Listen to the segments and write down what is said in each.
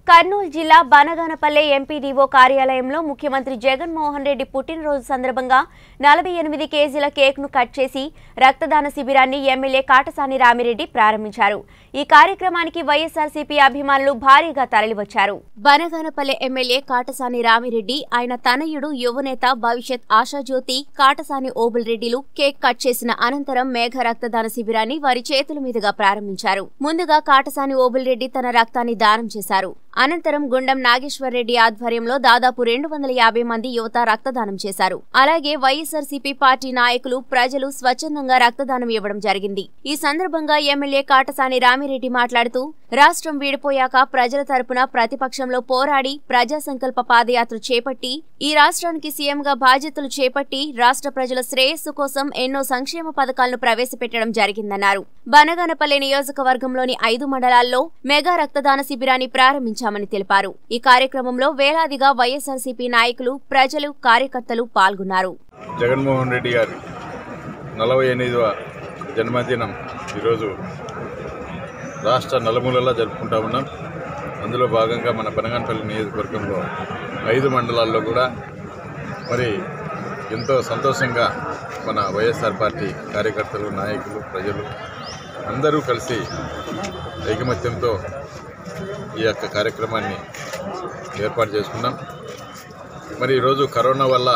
కర్నూలు జిల్లా బనగానపల్లె ఎంపీడీఓ కార్యాలయంలో ముఖ్యమంత్రి జగన్మోహన్ రెడ్డి పుట్టినరోజు సందర్భంగా నలభై ఎనిమిది కేజీల కేక్ను కట్ చేసి రక్తదాన శిబిరాన్ని ఎమ్మెల్యే కాటసాని రామిరెడ్డి ప్రారంభించారు ఈ కార్యక్రమానికి వైఎస్ఆర్సీపీ అభిమానులు భారీగా తరలివచ్చారు బనగానపల్లె ఎమ్మెల్యే కాటసాని రామిరెడ్డి ఆయన తనయుడు యువనేత భవిష్యత్ ఆశాజ్యోతి కాటసాని ఓబుల్ రెడ్డిలు కేక్ కట్ చేసిన అనంతరం మేఘ రక్తదాన శిబిరాన్ని వారి చేతుల మీదుగా ప్రారంభించారు ముందుగా కాటసాని ఓబుల్ రెడ్డి తన రక్తాన్ని దానం చేశారు అనంతరం గుండం నాగేశ్వర్ రెడ్డి ఆధ్వర్యంలో దాదాపు రెండు వందల యాభై మంది యువత రక్తదానం చేశారు అలాగే వైఎస్ఆర్సీపీ పార్టీ నాయకులు ప్రజలు స్వచ్ఛందంగా రక్తదానం ఇవ్వడం జరిగింది ఈ సందర్భంగా ఎమ్మెల్యే కాటసాని రామిరెడ్డి మాట్లాడుతూ రాష్ట్రం వీడిపోయాక ప్రజల తరపున ప్రతిపక్షంలో పోరాడి ప్రజా సంకల్ప పాదయాత్ర చేపట్టి ఈ రాష్ట్రానికి సీఎంగా బాధ్యతలు చేపట్టి రాష్ట్ర ప్రజల శ్రేయస్సు కోసం ఎన్నో సంక్షేమ పథకాలను ప్రవేశపెట్టడం జరిగిందన్నారు బనగానపల్లి నియోజకవర్గంలోని ఐదు మండలాల్లో మెగా రక్తదాన శిబిరాన్ని ప్రారంభించామని తెలిపారు ఈ కార్యక్రమంలో వేలాదిగా వైఎస్ఆర్సీపీ నాయకులు ప్రజలు కార్యకర్తలు పాల్గొన్నారు జగన్మోహన్ రెడ్డి గారి నలభై ఎనిమిదవ జన్మదినం ఈరోజు రాష్ట్ర నలుమూలలా జరుపుకుంటా ఉన్నాం అందులో భాగంగా మన బనగానపల్లి నియోజకవర్గంలో ఐదు మండలాల్లో కూడా మరి ఎంతో సంతోషంగా మన వైఎస్ఆర్ పార్టీ కార్యకర్తలు నాయకులు ప్రజలు అందరూ కలిసి ఐకమత్యంతో ఈ యొక్క కార్యక్రమాన్ని ఏర్పాటు చేసుకున్నాం మరి ఈరోజు కరోనా వల్ల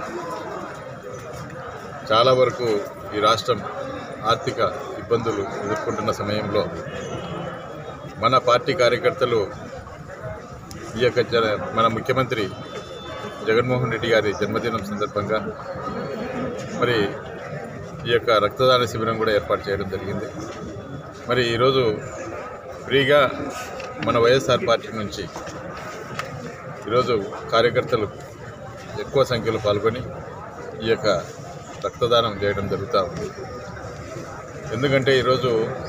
చాలా వరకు ఈ రాష్ట్రం ఆర్థిక ఇబ్బందులు ఎదుర్కొంటున్న సమయంలో మన పార్టీ కార్యకర్తలు ఈ యొక్క జన మన ముఖ్యమంత్రి జగన్మోహన్ రెడ్డి గారి జన్మదినం సందర్భంగా మరి ఈ యొక్క రక్తదాన శిబిరం కూడా ఏర్పాటు చేయడం జరిగింది మరి ఈరోజు ఫ్రీగా మన వైఎస్ఆర్ పార్టీ నుంచి ఈరోజు కార్యకర్తలు ఎక్కువ సంఖ్యలో పాల్గొని ఈ యొక్క రక్తదానం చేయడం జరుగుతూ ఉంది ఎందుకంటే ఈరోజు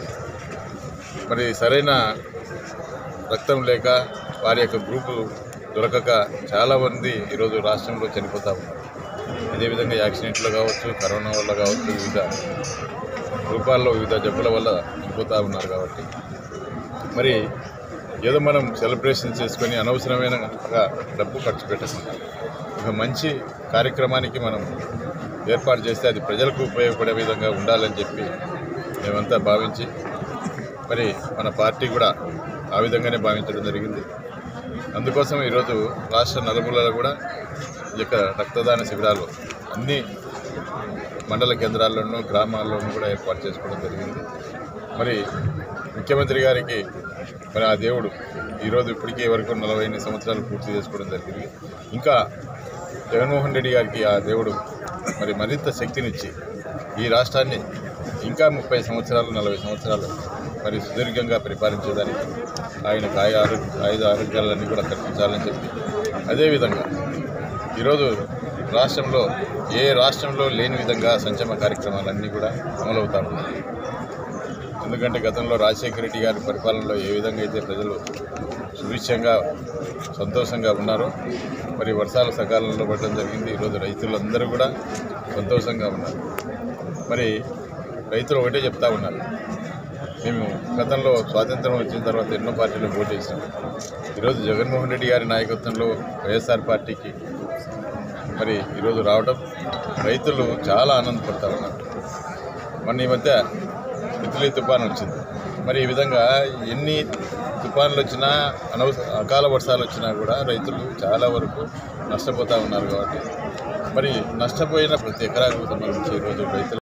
మరి సరైన రక్తం లేక వారి యొక్క గ్రూపు దొరకక చాలామంది ఈరోజు రాష్ట్రంలో చనిపోతూ ఉన్నారు అదేవిధంగా యాక్సిడెంట్లు కావచ్చు కరోనా వల్ల కావచ్చు వివిధ రూపాల్లో వివిధ జబ్బుల వల్ల చనిపోతూ ఉన్నారు కాబట్టి మరి ఏదో మనం సెలబ్రేషన్ చేసుకొని అనవసరమైన డబ్బు ఖర్చు పెట్టకుండా ఒక మంచి కార్యక్రమానికి మనం ఏర్పాటు చేస్తే అది ప్రజలకు ఉపయోగపడే విధంగా ఉండాలని చెప్పి మేమంతా భావించి మరి మన పార్టీ కూడా ఆ విధంగానే భావించడం జరిగింది అందుకోసం ఈరోజు రాష్ట్ర నలుమూలలో కూడా ఈ యొక్క రక్తదాన శిబిరాలు అన్ని మండల కేంద్రాల్లోనూ గ్రామాల్లోనూ కూడా ఏర్పాటు చేసుకోవడం జరిగింది మరి ముఖ్యమంత్రి గారికి మరి ఆ దేవుడు ఈరోజు ఇప్పటికే వరకు నలభై ఎనిమిది సంవత్సరాలు పూర్తి చేసుకోవడం జరిగింది ఇంకా జగన్మోహన్ రెడ్డి గారికి ఆ దేవుడు మరి మరింత శక్తినిచ్చి ఈ రాష్ట్రాన్ని ఇంకా ముప్పై సంవత్సరాలు నలభై సంవత్సరాలు మరి సుదీర్ఘంగా పరిపాలించేదానికి ఆయన కాయ ఆరోగ్య ఆయుధ ఆరోగ్యాలన్నీ కూడా కల్పించాలని చెప్పి అదేవిధంగా ఈరోజు రాష్ట్రంలో ఏ రాష్ట్రంలో లేని విధంగా సంక్షేమ కార్యక్రమాలన్నీ కూడా అమలవుతా ఉన్నాయి ఎందుకంటే గతంలో రాజశేఖర రెడ్డి గారి పరిపాలనలో ఏ విధంగా అయితే ప్రజలు సుభిక్షంగా సంతోషంగా ఉన్నారో మరి వర్షాలు సకాలంలో పడడం జరిగింది ఈరోజు రైతులందరూ కూడా సంతోషంగా ఉన్నారు మరి రైతులు ఒకటే చెప్తా ఉన్నారు మేము గతంలో స్వాతంత్రం వచ్చిన తర్వాత ఎన్నో పార్టీలు ఓటు వేసాం ఈరోజు జగన్మోహన్ రెడ్డి గారి నాయకత్వంలో వైఎస్ఆర్ పార్టీకి మరి ఈరోజు రావడం రైతులు చాలా ఆనందపడతా ఉన్నారు మొన్న ఈ మధ్య మిథిలీ తుఫాన్ వచ్చింది మరి ఈ విధంగా ఎన్ని తుఫాన్లు వచ్చినా అనవసర అకాల వర్షాలు వచ్చినా కూడా రైతులు చాలా వరకు నష్టపోతూ ఉన్నారు కాబట్టి మరి నష్టపోయిన ప్రతి ఎకరాకు సంబంధించి ఈరోజు రైతులు